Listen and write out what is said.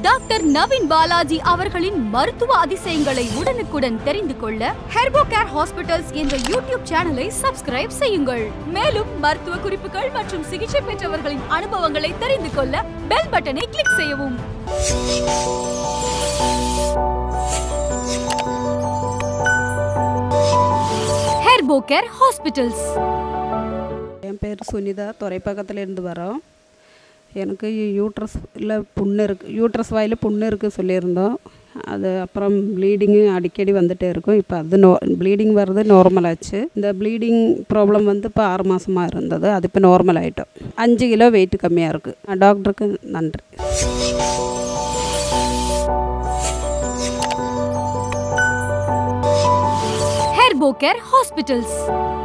doctor Naveen Balaji அவர்களின் மருத்துவ அதிசயங்களை உடனுக்குடன் தெரிந்து கொள்ள ஹெர்போ கேர் ஹாஸ்பிட்டல்ஸ் என்ற யூடியூப் சேனலை சப்ஸ்கிரைப் செய்யுங்கள் மேலும் மருத்துவ குறிப்புகள் மற்றும் சிகிச்சை பெற்றவர்களின் அனுபவங்களை தெரிந்து கொள்ள பெல் பட்டனை கிளிக் செய்யவும் ஹெர்போ கேர் ஹாஸ்பிட்டல்ஸ் என் பேர் சுனிதா துறைப்பக்கத்துலேருந்து வரோம் எனக்கு யூட்ரஸில் புண்ணு இருக்குது யூட்ரஸ் வாயில் புண்ணு இருக்குது சொல்லியிருந்தோம் அது அப்புறம் ப்ளீடிங்கு அடிக்கடி வந்துகிட்டே இருக்கும் இப்போ அது நோ ப்ளீடிங் வர்றது நார்மல் ஆச்சு இந்த ப்ளீடிங் ப்ராப்ளம் வந்து இப்போ ஆறு மாதமாக இருந்தது அது இப்போ நார்மல் ஆகிட்டோம் அஞ்சு கிலோ வெயிட் கம்மியாக இருக்குது டாக்டருக்கு நன்றி ஹெர்போ கேர் ஹாஸ்பிட்டல்ஸ்